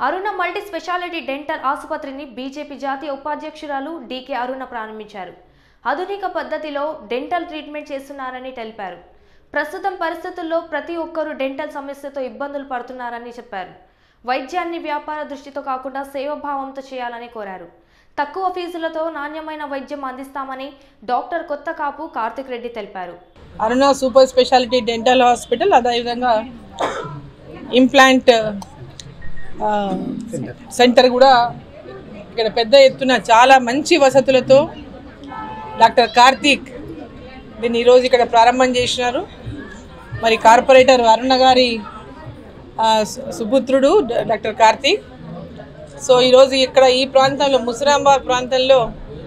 అరుణ multi speciality dental ఆసుపత్రిని BJP జాతీయ ఉపాధ్యక్షురాలు డీకే అరుణ ప్రారంభించారు ఆధునిక పద్ధతిలో డెంటల్ ట్రీట్మెంట్ చేస్తున్నారని తెలిపారు ప్రస్తుతం పరిస్థితుల్లో ప్రతి ఒక్కరూ డెంటల్ సమస్యతో ఇబ్బందులు పడుతున్నారని చెప్పారు వైద్యాన్ని వ్యాపార దృష్టితో కాకుండా సేవభావంతో చేయాలని కోరారు తక్కువ ఫీజులతో నాణ్యమైన వైద్యం అందిస్తామని డాక్టర్ కొత్త కాపు కార్తిక్ రెడ్డి తెలిపారు Aruna super speciality dental hospital అదేవిధంగా ఇంప్లాంట్ ఆ, సెంటర్ కూడా ఇక్కడ పెద్ద ఎత్తున చాలా మంచి వసతులతో డాక్టర్ కార్తీక్ దీన్ని ఈరోజు ఇక్కడ ప్రారంభం చేసినారు మరి కార్పొరేటర్ అరుణ గారి ఆ, సు- సుపుత్రుడు డా- డాక్టర్ కార్తీక్ సో ఈరోజు ఇక్కడ ఈ ప్రాంతంలో ముసిరాంబాద్ ప్రాంతంలో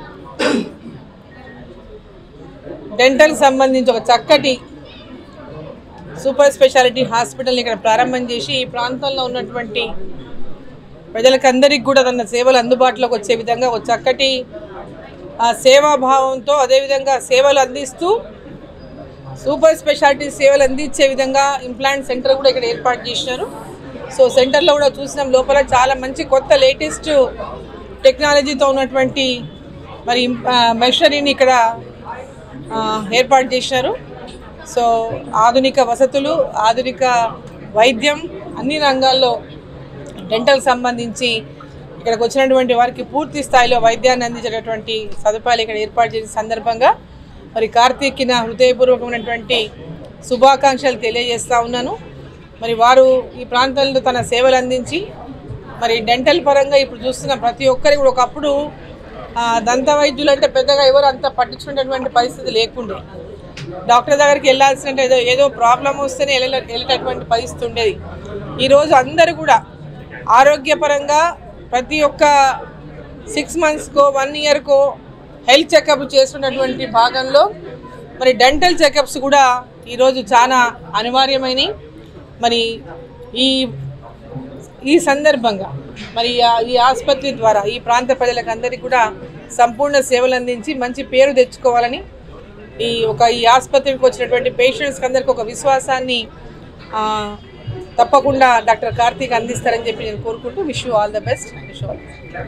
డెంటల్ సంబంధించి ఒక చక్కటి సూపర్ స్పెషాలిటీ హాస్పిటల్ని ఇక్కడ ప్రారంభం చేసి ఈ ప్రాంతంలో ఉన్నటువంటి ప్రజలకందరికీ కూడా తన సేవలు అందుబాటులోకి వచ్చే విధంగా ఒక చక్కటి ఆ సేవాభావంతో అదేవిధంగా సేవలు అందిస్తూ సూపర్ స్పెషాలిటీ సేవలు అందించే విధంగా ఇంప్లాంట్ సెంటర్ కూడా ఇక్కడ ఏర్పాటు చేసినారు సో సెంటర్లో కూడా చూసినాం లోపల చాలా మంచి కొత్త లేటెస్ట్ టెక్నాలజీతో ఉన్నటువంటి మరి మెషరీని ఇక్కడ ఆ, ఏర్పాటు చేసినారు సో ఆధునిక వసతులు ఆధునిక వైద్యం అన్ని రంగాల్లో డెంటల్ సంబంధించి ఇక్కడికి వచ్చినటువంటి వారికి పూర్తి స్థాయిలో వైద్యాన్ని అందించేటటువంటి సదుపాయాలు ఇక్కడ ఏర్పాటు చేసిన సందర్భంగా మరి కార్తీక్కి నా హృదయపూర్వకమైనటువంటి శుభాకాంక్షలు తెలియజేస్తా ఉన్నాను మరి వారు ఈ ప్రాంతంలో తన సేవలు అందించి మరి డెంటల్ పరంగా ఇప్పుడు చూస్తున్న ప్రతి ఒక్కరికి కూడా ఒకప్పుడు ఆ, దంత వైద్యులు అంటే పెద్దగా ఎవరు అంత పట్టించుకునేటువంటి పరిస్థితి లేకుండే డాక్టర్ దగ్గరికి వెళ్ళాల్సిన ఏదో ఏదో ప్రాబ్లం వస్తేనే వెళ్ళ వెళ్ళేటటువంటి పరిస్థితి ఉండేది ఈరోజు అందరూ కూడా ఆరోగ్యపరంగా ప్రతి ఒక్క సిక్స్ మంత్స్కో వన్ ఇయర్కో హెల్త్ చెకప్ చేస్తున్నటువంటి భాగంలో మరి డెంటల్ చెకప్స్ కూడా ఈరోజు చాలా అనివార్యమైనవి మరి ఈ ఈ సందర్భంగా మరి ఆ- ఈ ఆసుపత్రి ద్వారా ఈ ప్రాంత ప్రజలకు అందరికీ కూడా సంపూర్ణ సేవలు అందించి మంచి పేరు తెచ్చుకోవాలని ఈ ఒక ఈ ఆసుపత్రికి వచ్చినటువంటి పేషెంట్స్కి అందరికీ ఒక విశ్వాసాన్ని ఆ, తప్పకుండా డాక్టర్ కార్తీక్ అందిస్తారని చెప్పి నేను కోరుకుంటూ wish you all the best wish all